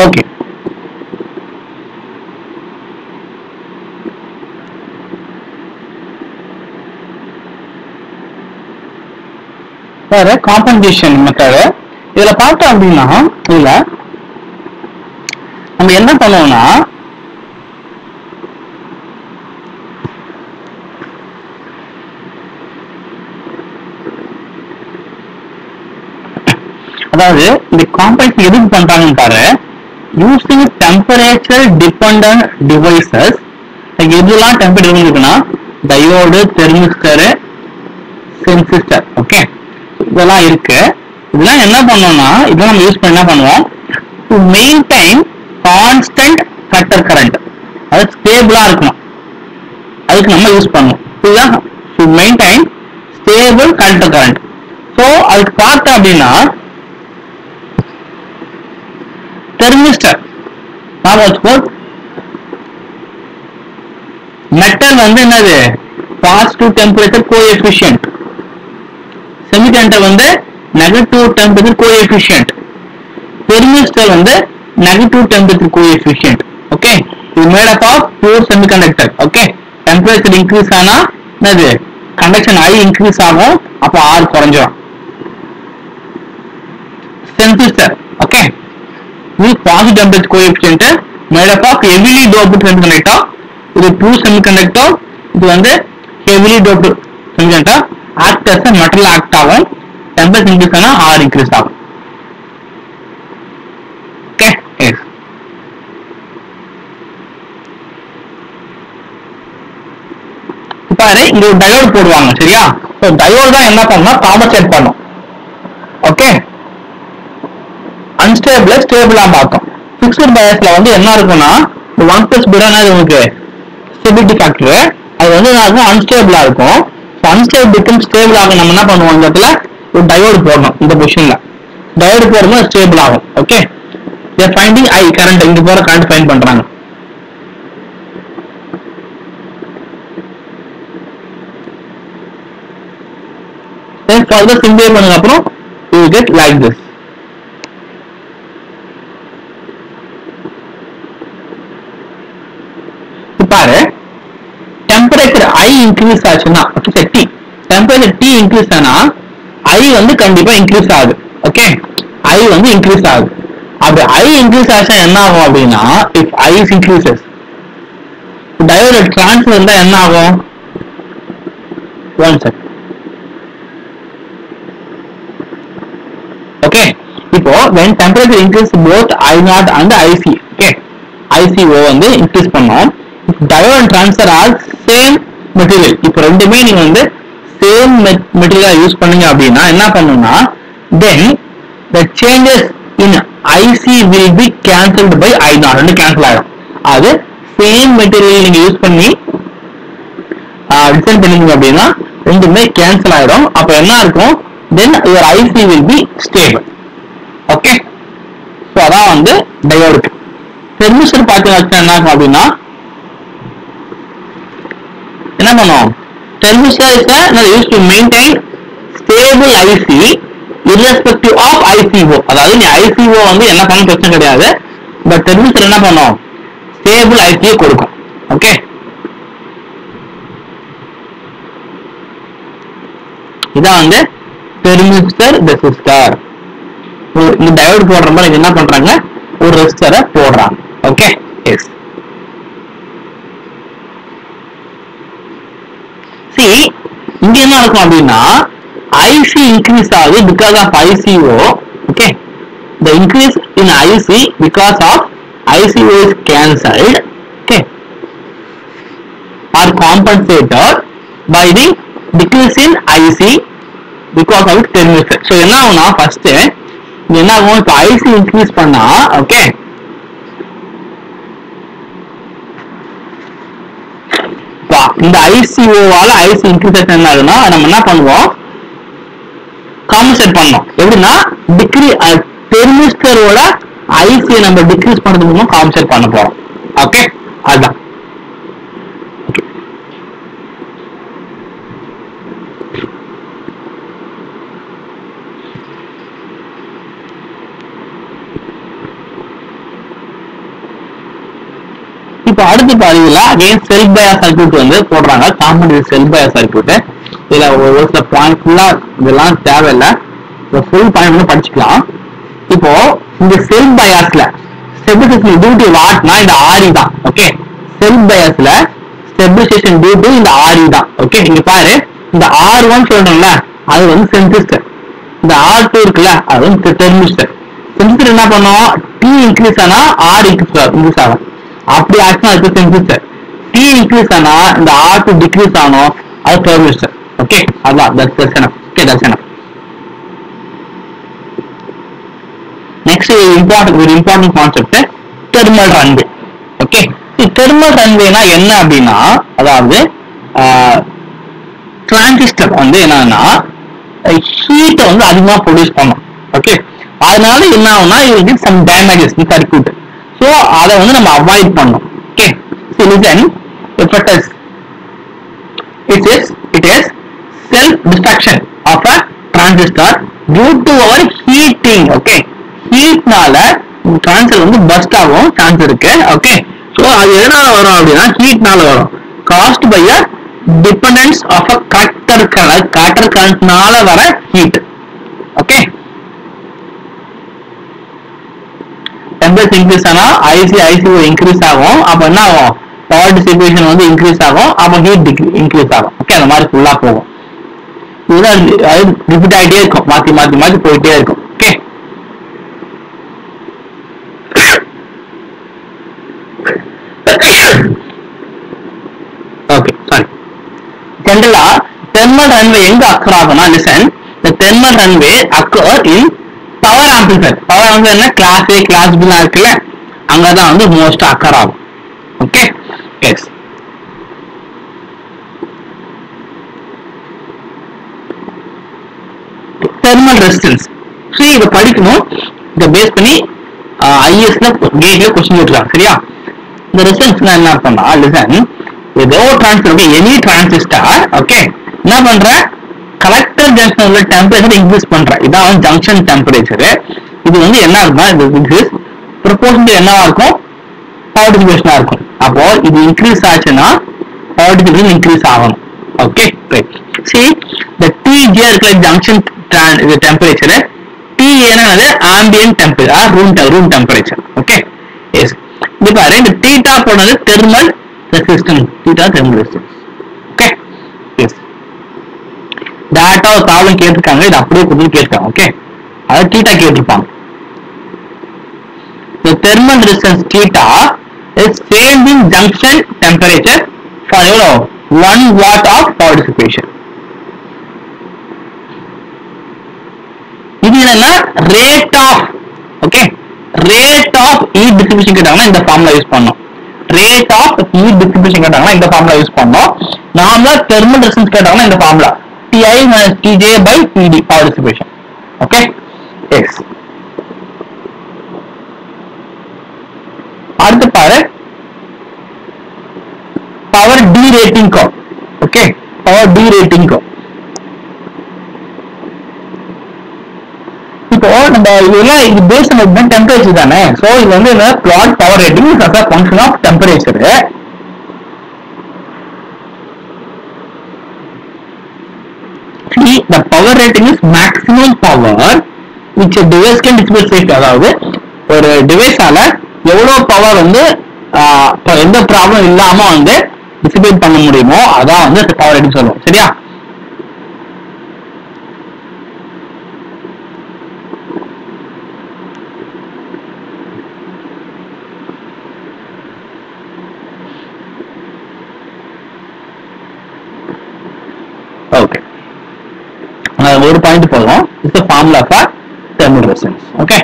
Okay வேற compensation method இதுல பார்த்தோம் அப்படின்னா இதுல நம்ம என்ன பண்ணுவோம்னா அதாவது இந்த காம்பன்ஸ் எதுக்கு பண்றாங்கன்னு பாரு யூசிங் டெம்பரேச்சர் டிபெண்டன்ட் டிவைசஸ் எதுலாம் டெம்பரேச்சர் இருக்குன்னா டயோடு தெர்மிஸ்டரு சென்சிஸ்டர் ஓகே இதெல்லாம் இருக்கு இதெல்லாம் என்ன பண்ணோம்னா இதெல்லாம் நம்ம யூஸ் பண்ணி என்ன பண்ணுவோம் to maintain constant collector current அது ஸ்டேபிளா இருக்கணும் அதுக்கு நம்ம யூஸ் பண்ணுவோம் இதுதான் to maintain stable collector current so அதுக்கு பார்த்தோம் அப்படின்னா தெர்மிஸ்டர் நாம வச்சுக்கோ மெட்டல் வந்து என்னது பாசிட்டிவ் டெம்பரேச்சர் கோஎஃபிஷியன்ட் செமிகண்டர் வந்து நெகட்டிவ் டெம்பரேச்சர் கோஎஃபிஷியன்ட் தெர்மிஸ்டர் வந்து நெகட்டிவ் டெம்பரேச்சர் கோஎஃபிஷியன்ட் ஓகே இது made up of pure semiconductor okay temperature increase ஆனா என்னது கண்டக்ஷன் ஐ இன்க்ரீஸ் ஆகும் அப்போ ஆர் குறைஞ்சிரும் சென்சிஸ்டர் ஓகே இது positive temperature coefficient made up of heavily doped semiconductor இது true semiconductor இது வந்து heavily doped semiconductor act as metal act ஆகும் டெம்பரேச்சர் இன்க்ரீஸ் ஆனா ஆர் இன்க்ரீஸ் ஆகும் ஓகே எஸ் பாரு இங்க ஒரு டயோடு போடுவாங்க சரியா ஸோ டயோடு தான் என்ன பண்ணணும் காம்பன்சேட் பண்ணும் ஓகே அன்ஸ்டேபிள ஸ்டேபிளா மாற்றும் ஃபிக்ஸ்ட் பயஸ்ல வந்து என்ன இருக்கும்னா இந்த ஒன் பிளஸ் பிடானா உங்களுக்கு ஸ்டெபிலிட்டி ஃபேக்டர் அது வந்து என்ன இருக்கும் அன்ஸ்டேபிளா இருக்கும் அன்ஸ்டேபிளுக்கும் ஸ்டேபிள் ஆகும் நம்ம என்ன பண்ணுவோம் இந்த இடத்துல ஒரு டயோடு போடணும் இந்த பொசிஷன்ல டயோடு போடும்போது ஸ்டேபிள் ஆகும் ஓகே ஃபைண்டிங் ஐ கரண்ட் இங்க போற கரண்ட் ஃபைண்ட் பண்றாங்க then further simplify பண்ணதுக்கு அப்புறம் you will get like this இப்ப பாரு டெம்பரேச்சர் ஐ இன்க்ரீஸ் ஆச்சுன்னா okay T temperature T increase ஆனா ஐ வந்து கண்டிப்பா இன்க்ரீஸ் ஆகுது ஓகே ஐ வந்து இன்க்ரீஸ் ஆகுது அப்படி ஐ இன்க்ரீஸ் ஆச்சுன்னா என்ன ஆகும் அப்படின்னா if I is increases diode transfer இருந்தா என்ன ஆகும் ஒன் செகண்ட் ஓகே இப்போ when temperature increase both I naught and IC okay ICO வந்து இன்க்ரீஸ் பண்ணோம் diode and transfer are same material இப்போ ரெண்டுமே நீங்க வந்து சேம் மெட்டீரியல் யூஸ் பண்ணீங்க அப்படின்னா என்ன பண்ணுன்னா then the changes in IC will be cancelled by I naught ரெண்டு கேன்சல் ஆயிடும் அது சேம் மெட்டீரியல் நீங்க யூஸ் பண்ணி டிசைன் பண்ணீங்க அப்படின்னா ரெண்டுமே கேன்சல் ஆயிடும் அப்ப என்ன இருக்கும் then your IC will be stable okay so அதான் வந்து டயோடுக்கு தெர்மிஸ்டர் பார்த்தீங்கன்னா என்ன ஆகும் அப்படின்னா என்ன பண்ணுவோம் thermistor is use to maintain stable IC irrespective of ICO அதாவது நீ ஐசிஓ வந்து என்ன பண்ண பிரச்சனை கிடையாது பட் தெர்மிஸ்டர் என்ன பண்ணும் ஸ்டேபிள் ஐசியை கொடுக்கும் ஓகே இதான் வந்து பெருமிஸ்டர் ரெசிஸ்டர் இந்த டயோடு போடுற மாதிரி இது என்ன பண்றாங்க ஒரு ரெசிஸ்டரை போடுறாங்க ஓகே எஸ் சி இங்க என்ன இருக்கும் அப்படின்னா ஐசி இன்க்ரீஸ் ஆகுது because of ICO okay the increase in IC because of ICO is cancelled okay are compensated by the decrease in IC because of its thermistor. So என்ன ஆகும்னா first என்ன ஆகும் இப்போ ஐசி இன்க்ரீஸ் பண்ணா okay இந்த ஐசிஓவால IC increase என்ன ஆகுதுன்னா நம்ம என்ன பண்ணுவோம் காம்பன்சேட் பண்ணோம் எப்படின்னா டிக்ரி தெர்மிஸ்டரோட ஐசி நம்ம டிக்ரீஸ் பண்றது மூலம் காம்பன்சேட் பண்ண போறோம் ஓகே அதுதான் இப்போ அடுத்து பாத்தீங்கன்னா அகைன் செல் பயா சர்க்யூட் வந்து போடுறாங்க காமன் செல் பயா சர்க்யூட் இதுல ஒரு ஒரு சில பாயிண்ட் ஃபுல்லா இதெல்லாம் தேவையில்லை ஃபுல் பாயிண்ட் மட்டும் படிச்சுக்கலாம் இப்போ இந்த செல் பயாஸ்ல ஸ்டெபிலைசேஷன் டியூட்டி வாட்னா இந்த ஆரி தான் ஓகே செல் பயாஸ்ல ஸ்டெபிலைசேஷன் டியூட்டி இந்த ஆரி தான் ஓகே இங்க பாரு இந்த ஆர் ஒன் சொல்றோம்ல அது வந்து சென்சிஸ்டர் இந்த ஆர் டூ இருக்குல்ல அது வந்து தெர்மிஸ்டர் சென்சிஸ்டர் என்ன பண்ணும் டி இன்க்ரீஸ் ஆனா ஆர் இன்க்ரீஸ் இன்க்ரீஸ் ஆகும் அப்படி ஆச்சுன்னா அது சென்சிஸ்டர் டி இன்க்ரீஸ் ஆனா இந்த ஆர் டூ டிக்ரீஸ் ஆகும் அது தெர்மிஸ்டர் ஓகே அதான் தட்ஸ் தர்சனம் ஓகே தர்சனம் நெக்ஸ்ட் இம்பார்ட்டன்ட் ஒரு important concept thermal runaway okay thermal ரன்வேனா என்ன அப்படின்னா அதாவது டிரான்சிஸ்டர் வந்து என்னன்னா ஹீட்டை வந்து அதிகமா ப்ரொடியூஸ் பண்ணும் ஓகே அதனால என்ன ஆகும்னா இது some damages in circuit so அதை வந்து நம்ம அவாய்ட் பண்ணணும் okay so listen if it is it is it is self destruction of a transistor due to our heating okay ஹீட்னால டிரான்சிஸ்டர் வந்து பஸ்ட் ஆகும் சான்ஸ் இருக்கு ஓகே ஸோ அது எதனால வரும் அப்படின்னா ஹீட்னால வரும் caused by a dependence of a collector current collector கரண்ட்னால வர ஹீட் ஓகே டெம்பரேச்சர் இன்க்ரீஸ் ஆனா ஐசி ஐசி இன்க்ரீஸ் ஆகும் அப்ப என்ன ஆகும் பவர் டிஸ்ட்ரிபியூஷன் வந்து இன்க்ரீஸ் ஆகும் அப்ப ஹீட் இன்க்ரீஸ் ஆகும் ஓகே அந்த மாதிரி ஃபுல்லா போகும் இதுதான் ரிப்பீட் ஆகிட்டே இருக்கும் மாத்தி மாத்தி மாத்தி போயிட்டே இருக்கும் ஓகே ஓகே சாரி ஜென்ரலா தெர்மல் ரன்வே எங்க அக்கர் ஆகும்னா லிசன் இந்த thermal runaway occur in power amplifier power amplifier என்ன கிளாஸ் ஏ கிளாஸ் பி இருக்குல்ல அங்கதான் வந்து மோஸ்ட் அக்கர் ஆகும் ஓகே எஸ் தெர்மல் ரெசிஸ்டன்ஸ் சரி இதை படிக்கணும் இதை பேஸ் பண்ணி ஐஎஸ்ல கேட்ல கொஸ்டின் கேட்டுருக்காங்க சரியா இந்த ரெசிஸ்டன்ஸ்னா என்ன அர்த்தம்னா லிசன் ஏதோ டிரான்சிஸ்டர் எனி டிரான்சிஸ்டர் ஓகே என்ன பண்ற கலெக்டர் ஜங்ஷன் உள்ள டெம்பரேச்சர் இன்க்ரீஸ் பண்ற இதான் வந்து ஜங்ஷன் டெம்பரேச்சர் இது வந்து என்ன இருக்குன்னா இது ப்ரொபோஷன் என்னவா இருக்கும் பவர் டிஸ்ட்ரிபியூஷனா இருக்கும் அப்போ இது இன்க்ரீஸ் ஆச்சுன்னா பவர் டிஸ்ட்ரிபியூஷன் இன்க்ரீஸ் ஆகணும் ஓகே ரைட் சி இந்த டிஜே இருக்கிற ஜங்ஷன் இது டெம்பரேச்சர் டி என்னது ambient temperature room room temperature okay yes இது பாரு இந்த தீட்டா போனது thermal resistance theta thermal resistance okay yes data ஒரு ப்ராப்ளம் கேட்டிருக்காங்க இது அப்படியே கொடுத்து கேட்டிருக்காங்க ஓகே அது தீட்டா கேட்டிருப்பாங்க the thermal resistance theta is changed in junction temperature for you know 1 watt of power dissipation இது என்னன்னா rate of okay rate of heat distribution கேட்டாங்கன்னா இந்த ஃபார்முலா யூஸ் பண்ணோம் ரேட் ஆஃப் ஹீட் டிஸ்ட்ரிபியூஷன் கேட்டாங்கன்னா இந்த formula use பண்ணோம் நார்மலா thermal resistance கேட்டாங்கன்னா இந்த formula TI minus TJ by PD power distribution okay yes அடுத்து பாரு பவர் டி ரேட்டிங் கோ ஓகே பவர் டி ரேட்டிங் கோ இப்போ நம்ம இதெல்லாம் இது பேஸ் பண்ணது டெம்பரேச்சர் தானே சோ இது வந்து என்ன plot power rating is as function of temperature See, the power rating is maximum power which a device can distribute safely. அதாவது ஒரு டிவைஸால எவ்வளவு பவர் வந்து ஆஹ், இப்ப எந்த ப்ராப்ளம் இல்லாம வந்து டிஸ்ட்ரிபியூட் பண்ண முடியுமோ அதான் வந்து பவர் ரேட்டிங் சொல்லுவோம் சரியா ஓகே ஒரு பாயிண்ட் போதும் it's formula for thermal resistance okay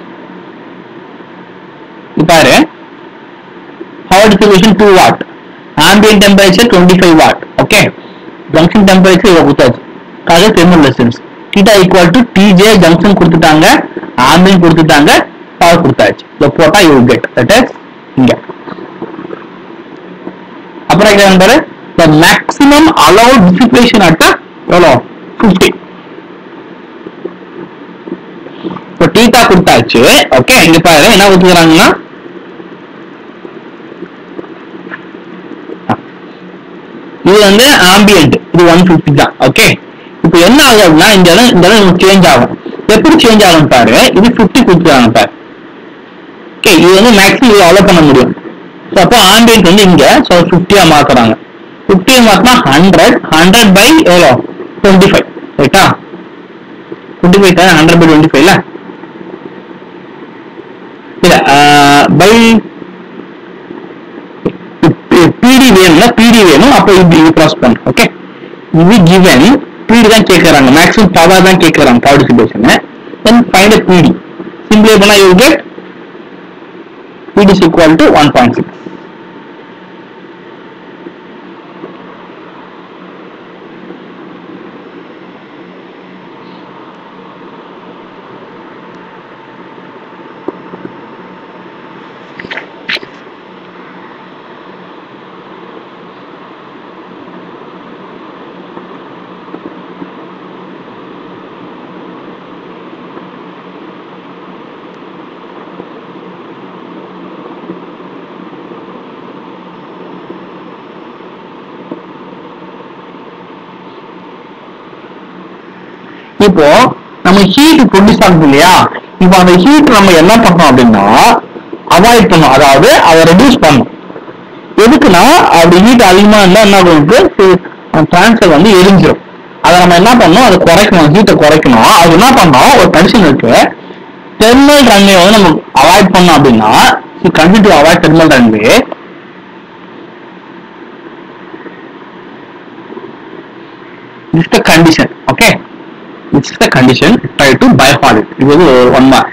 பாரு power distribution 2 watt ambient temperature 25 watt okay junction temperature இவ்வளவு கொடுத்தாச்சு அது thermal resistance theta equal to tj junction கொடுத்துட்டாங்க ambient கொடுத்துட்டாங்க power கொடுத்தாச்சு இதை போட்டா you will get that is இங்க அப்புறம் இங்க பாரு the maximum allowed dissipation at the எவ்வளோ 50 இப்போ தீட்டா கொடுத்தாச்சு ஓகே இங்க பாரு என்ன கொடுத்துக்கிறாங்கன்னா வந்து ஆம்பியன்ட் இது ஒன் ஃபிஃப்டி தான் ஓகே இப்போ என்ன ஆகுது அப்படின்னா இந்த இடம் இந்த இடம் சேஞ்ச் ஆகும் எப்படி சேஞ்ச் ஆகும் பாரு இது ஃபிஃப்டி கொடுத்துருக்காங்க பாரு ஓகே இது வந்து மேக்ஸிமம் இது அலோ பண்ண முடியும் ஸோ அப்போ ஆம்பியன்ட் வந்து இங்க ஸோ ஃபிஃப்டியா மாத்துறாங்க ஃபிஃப்டியா மாத்தினா ஹண்ட்ரட் ஹண்ட்ரட் பை எவ்வளோ டுவெண்ட்டி ஃபைவ் ரைட்டா டுவெண்ட்டி ஃபைவ் தான் ஹண்ட்ரட் பை டுவெண்ட்டி ஃபைவ்ல இல்ல பை பிடி வேணும்னா பிடி வேணும் அப்போ இப்படி இது கிராஸ் பண்ணும் ஓகே இது கிவன் பிடி தான் கேட்கறாங்க மேக்ஸிமம் பவர் தான் கேட்கறாங்க dissipation then find PD simply பண்ணா you get PD is equal to one point six இப்போ நம்ம ஹீட் ப்ரொடியூஸ் ஆகுது இல்லையா இப்போ அந்த ஹீட் நம்ம என்ன பண்ணோம் அப்படின்னா அவாய்ட் பண்ணோம் அதாவது அதை ரெடியூஸ் பண்ணணும் எதுக்குன்னா அப்படி ஹீட் அதிகமா இருந்தா என்ன ஆகும் டிரான்ஸ்ஃபர் வந்து எரிஞ்சிடும் அதை நம்ம என்ன பண்ணோம் அதை குறைக்கணும் ஹீட்டை குறைக்கணும் அது என்ன பண்ணோம் ஒரு கண்டிஷன் இருக்கு தெர்மல் ரன்வே வந்து நம்ம அவாய்ட் பண்ணோம் அப்படின்னா continue to avoid thermal runaway this is the condition okay this is the condition try to bypass it இது வந்து ஒன் மார்க்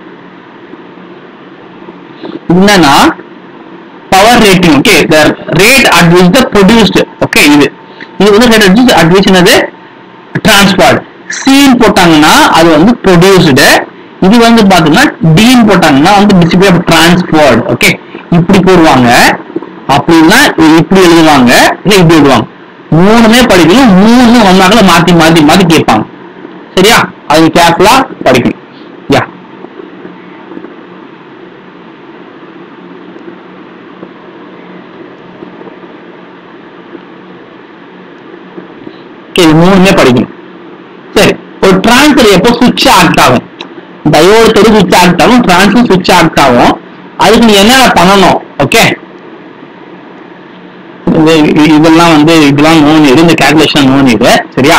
என்னன்னா power rating okay the rate at which the produced okay இது இது வந்து rate at which at which என்னது transport scene போட்டாங்கன்னா அது வந்து ப்ரொடியூஸ்டு இது வந்து பாத்தீங்கன்னா டீன் போட்டாங்கன்னா வந்து டிசிப்ளி ஆஃப் டிரான்ஸ்போர்ட் ஓகே இப்படி போடுவாங்க அப்படின்னா இப்படி எழுதுவாங்க இல்ல இப்படி எழுதுவாங்க மூணுமே படிக்கணும் மூணு ஒன்னாக மாத்தி மாத்தி மாத்தி கேட்பாங்க சரியா அது கேர்ஃபுல்லா படிக்கணும் யா இது மூணுமே படிக்கணும் சரி ஒரு டிரான்ஸ்ஃபர் எப்போ சுவிட்ச் ஆக்ட் ஆகும் டயோடு தெரு சுவிட்ச் ஆக்ட் ஆகும் டிரான்ஸ்ஃபர் சுவிட்ச் ஆக்ட் ஆகும் அதுக்கு நீ என்னென்ன பண்ணணும் ஓகே இதெல்லாம் வந்து இதெல்லாம் நோன் இது இந்த கேல்குலேஷன் நோன் இது சரியா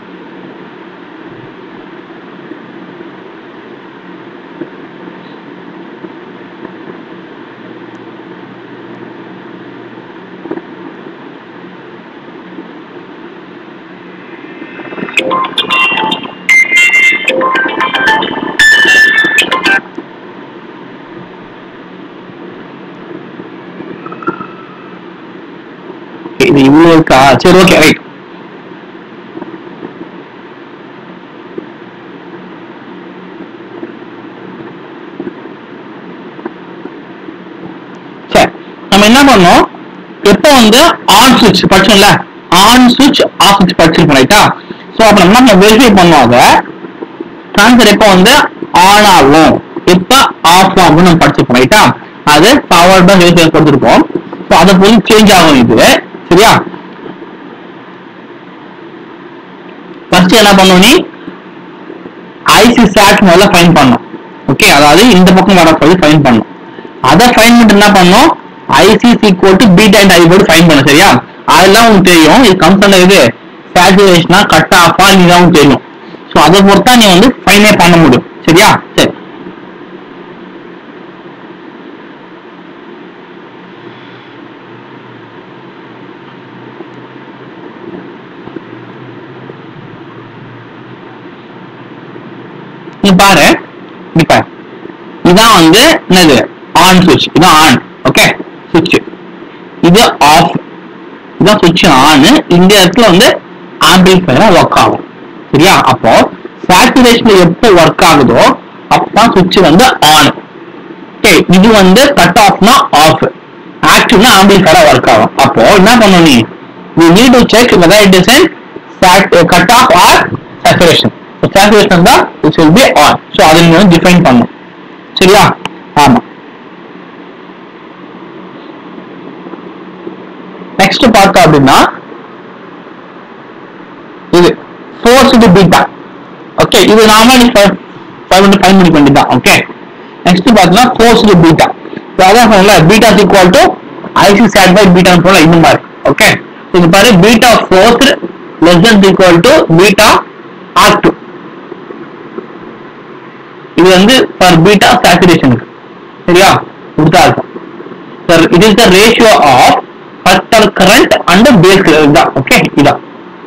இது இவ்வளவு இருக்கா சரி ஓகே ரைட் சரி நம்ம என்ன பண்ணோம் எப்போ வந்து ஆன் சுவிட்ச் படிச்சோம்ல ஆன் சுவிட்ச் ஆஃப் சுவிட்ச் படிச்சிருக்கோம் ரைட்டா ஸோ அப்போ நம்ம நம்ம வெரிஃபை பண்ணோம் அதை ட்ரான்ஸ்ஃபர் எப்போ வந்து ஆன் ஆகும் எப்போ ஆஃப் ஆகும் நம்ம படிச்சிருக்கோம் ரைட்டா அது பவர் தான் வெரிஃபை கொடுத்துருக்கோம் ஸோ அதை போய் சேஞ்ச் ஆகும் இது சரியா ஃபர்ஸ்ட் என்ன பண்ணும் நீ ஐசி சாட் முதல்ல ஃபைன் பண்ணும் ஓகே அதாவது இந்த பக்கம் வர சொல்லி ஃபைன் பண்ணும் அதை ஃபைன் பண்ணிட்டு என்ன பண்ணும் ஐசி ஈக்குவல் டு பீட் அண்ட் ஐ போட்டு ஃபைன் பண்ணும் சரியா அதெல்லாம் உனக்கு தெரியும் இது கம்ப்ளைண்ட் இது சேச்சுரேஷனா கட் ஆஃபா நீ தான் உனக்கு தெரியும் ஸோ அதை பொறுத்தா நீ வந்து ஃபைனே பண்ண முடியும் சரியா சரி நீ பாரு நீ பாரு இதான் வந்து என்னது ஆன் சுவிட்ச் இதான் ஆன் ஓகே சுவிட்ச் இது ஆஃப் இதான் சுவிட்ச் ஆன் இந்த இடத்துல வந்து ஆம்பிளிஃபயரா ஒர்க் ஆகும் சரியா அப்போ சேச்சுரேஷன் எப்போ ஒர்க் ஆகுதோ அப்பதான் சுவிட்ச் வந்து ஆன் ஓகே இது வந்து கட் ஆஃப்னா ஆஃப் ஆக்டிவ்னா ஆம்பிளிஃபயரா ஒர்க் ஆகும் அப்போ என்ன பண்ணணும் நீ we need to check whether it is in sat, uh, cut off or saturation so saturation தான் it will be on so அதை நீங்க வந்து define பண்ணணும் சரியா ஆமா நெக்ஸ்ட் பார்த்தோம் அப்படின்னா இது ஃபோர்ஸ்டு பீட்டா ஓகே இது நாம நீ ஃபைவ் பண்ணி ஃபைன் பண்ணி வேண்டியதான் ஓகே நெக்ஸ்ட் பார்த்தீங்கன்னா ஃபோர்ஸ்டு பீட்டா அதான் சொன்னல beta equal to IC sat by beta போல இந்த மாதிரி ஓகே இது பாரு beta forced less than equal to beta or two இது வந்து ஃபார் பீட்டா சேச்சுரேஷனுக்கு சரியா இப்படிதான் இருக்கும் sir it is the ratio of first current and base தான் ஓகே இதான்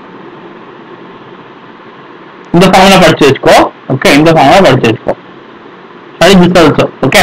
இந்த ஃபார்முலா படிச்சு வச்சுக்கோ ஓகே இந்த ஃபார்முலா படிச்சு வச்சுக்கோ சரி திஸ் ஆல்சோ ஓகே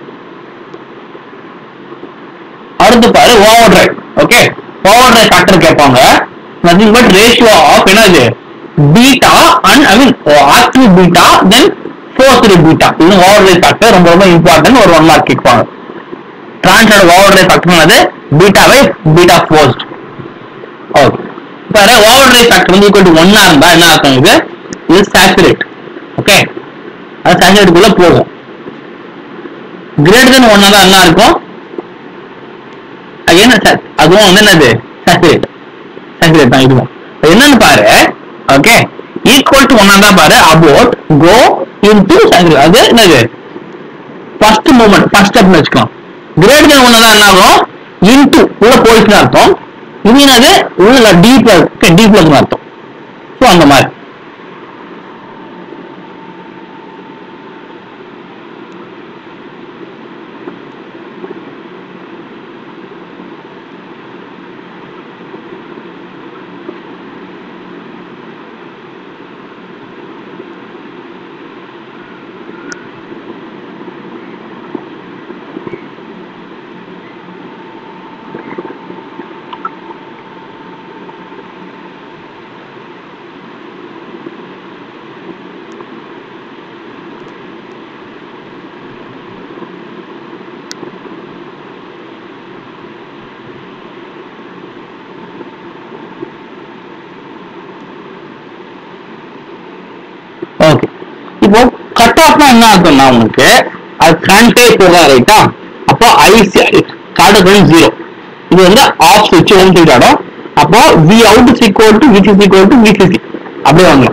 அடுத்து பாரு overdrive okay overdrive factor கேட்பாங்க நத்திங் பட் ரேஷியோ ஆஃப் என்னது beta and I mean active beta then forced beta இது ஓவர் ட்ரைவ் ஃபேக்டர் ரொம்ப ரொம்ப இம்பார்ட்டன்ட் ஒரு ஒன் மார்க் கேட்பாங்க டிரான்ஸ்ஃபர் ஓவர் ட்ரைவ் ஃபேக்டர் என்னது beta by beta forced okay பாரு overdrive factor வந்து equal to ஒன்னா இருந்தா என்ன அர்த்தம் இது இது சேச்சுரேட் ஓகே அது சேச்சுரேட்டுக்குள்ள போகும் கிரேட்டர் தென் ஒன்னா தான் என்ன இருக்கும் அது என்ன சார் அதுவும் வந்து என்னது சேச்சுரேட் சேச்சுரேட் தான் இதுவும் அது என்னன்னு பாரு ஓகே ஈக்குவல் டு ஒன்னா தான் பாரு அபவுட் கோ இன்டு சேச்சுரேட் அது என்னது ஃபர்ஸ்ட் மூமெண்ட் ஃபர்ஸ்ட் ஸ்டெப்னு வச்சுக்கலாம் கிரேட்டர் தென் ஒன்னா தான் என்ன ஆகும் இன்டு உள்ள போயிடுச்சுன்னு அர்த்தம் இது என்னது உள்ள டீப்ல இருக்கு டீப்ல இருக்குன்னு அர்த்தம் ஸோ அந்த மாதிரி ஓகே இப்போ கட் ஆஃப்னா என்ன அர்த்தம்னா உனக்கு அது கரண்டே போதா ரைட்டா அப்போ ஐசி காட்டுறது ஜீரோ இது வந்து ஆஃப் சுவிட்ச் ஓம் சுவிட்ச் ஆடும் அப்போ V out is equal to which is equal to VCC அப்படியே வாங்கலாம்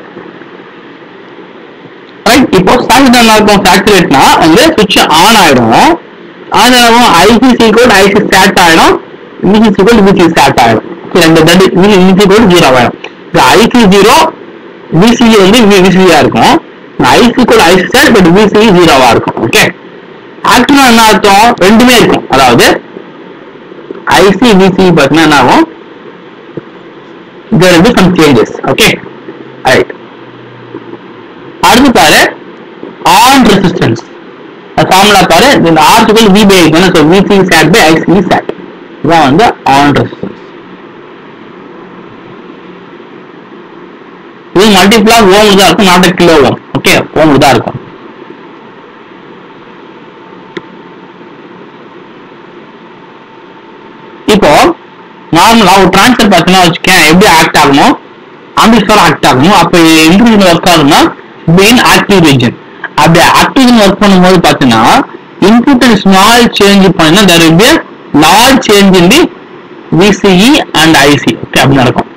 ரைட் இப்போ சாச்சுரேட் என்ன இருக்கும் சாச்சுரேட்னா வந்து சுவிட்ச் ஆன் ஆயிடும் ஆன் ஆகும் ஐசி ஈக்குவல் ஐசி ஸ்டார்ட் ஆயிடும் விசி ஈக்குவல் விசி ஸ்டார்ட் ஆயிடும் சரி இந்த தட் விசி ஈக்குவல் ஜீரோ ஆயிடும் ஐசி ஜீரோ விசிஇ வந்து விசிஇயா இருக்கும் ஐசி கூட ஐசி ஸ்டார் பட் விசிஇ ஜீரோவா இருக்கும் ஓகே ஆக்சுவலா என்ன அர்த்தம் ரெண்டுமே இருக்கும் அதாவது ஐசி விசிஇ பார்த்தீங்கன்னா என்ன ஆகும் there will be some changes okay right அடுத்து பாரு ஆன் ரெசிஸ்டன்ஸ் ஃபார்முலா பாரு இந்த ஆர்டிகல் வி பை தானே so VC sat by IC sat இதான் வந்து ஆன் ரெசிஸ்டன்ஸ் இது மல்டிப்ளா ஓம் தான் இருக்கும் not kilo ohm okay ohm தான் இருக்கும் இப்போ நார்மலா ஒரு டிரான்ஸ்ஃபர் பார்த்தீங்கன்னா வச்சுக்கேன் எப்படி ஆக்ட் ஆகணும் ஆம்பிஸ்டார் ஆக்ட் ஆகணும் அப்போ எந்த ரீஜன் ஒர்க் ஆகும்னா மெயின் ஆக்டிவ் ரீஜன் அப்படி ஆக்டிவ் ஒர்க் பண்ணும்போது பார்த்தீங்கன்னா இன்புட் ஸ்மால் சேஞ்ச் பண்ணா there will be a large change in the VCE and IC okay அப்படி நடக்கும்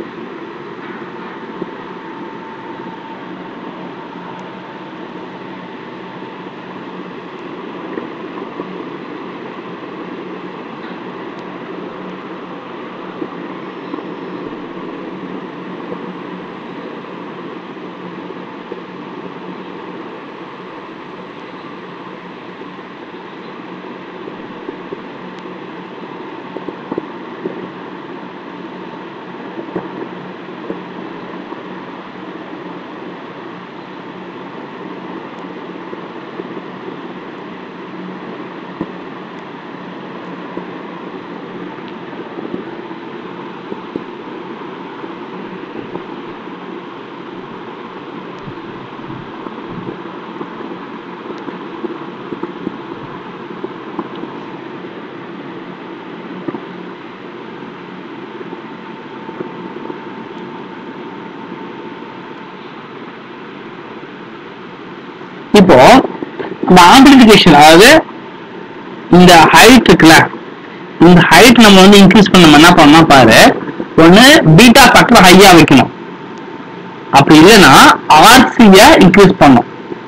இப்போ இந்த ஆம்பிளிபிகேஷன் அதாவது இந்த ஹைட் இருக்குல்ல இந்த ஹைட் நம்ம வந்து இன்க்ரீஸ் பண்ண நம்ம என்ன பண்ணா பாரு ஒண்ணு பீட்டா ஃபேக்டர் ஹையா வைக்கணும் அப்படி இல்லைன்னா ஆர்சிய இன்க்ரீஸ் பண்ணும்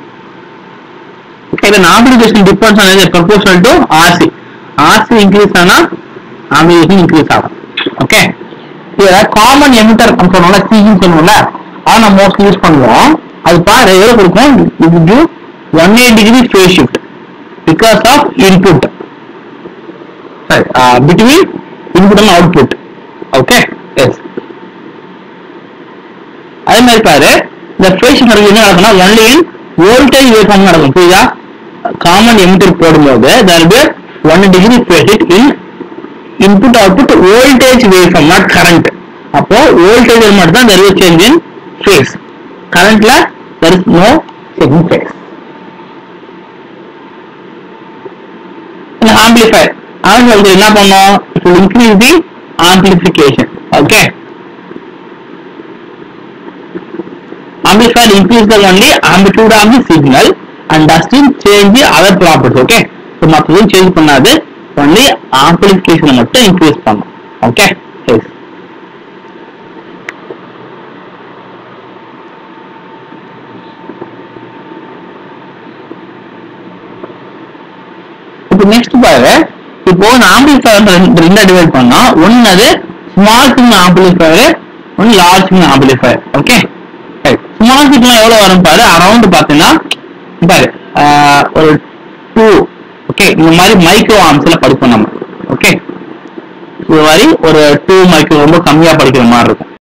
okay then amplification depends on the proportional to RC RC increase ஆனா amplification increase ஆகும் ஓகே இதுல காமன் எமிட்டர் சொன்னோம்ல சின்னு சொல்லுவோம்ல அதை நம்ம மோஸ்ட்லி யூஸ் பண்ணுவோம் அது பாரு எவ்வளவு கொடுக்கும் இது give one eight degree phase shift because of input சரி between input and output okay yes அதே மாதிரி பாரு இந்த ஃபேஸ் நடக்குது என்ன நடக்கும்னா ஒன்லி இன் வோல்டேஜ் வேவ்ஃபார்ம் நடக்கும் புரியுதா காமன் எமிட்டர் போடும்போது there will be one degree phase in input output voltage waveform not current அப்போ வோல்டேஜ் மட்டும் தான் there is change in phase கரண்ட்ல there is no change in phase amplify amplify என்ன பண்ணும் it will increase the amplification okay amplifier increase the only amplitude of the signal and doesn't change the other properties okay so மற்றதும் change பண்ணாது only amplification மட்டும் increase பண்ணும் okay yes இப்போ next பாரு இப்போ ஒரு ஆம்பிளிஃபயர் ரெண்டா டிவைட் பண்ணா ஒன்னு அது ஸ்மால் சிக்னல் ஆம்பிளிஃபயர் ஒன்னு large signal amplifier okay small signal எவ்வளவு வரும் பாரு அரௌண்ட் பாத்தீங்கன்னா பாரு ஆஹ், ஒரு டூ ஓகே இந்த மாதிரி மைக்ரோ ஆர்ம்ஸ்ல படிப்போம் நம்ம ஓகே இது மாதிரி ஒரு டூ மைக்ரோ ரொம்ப கம்மியா படிக்கிற மாதிரி இருக்கும்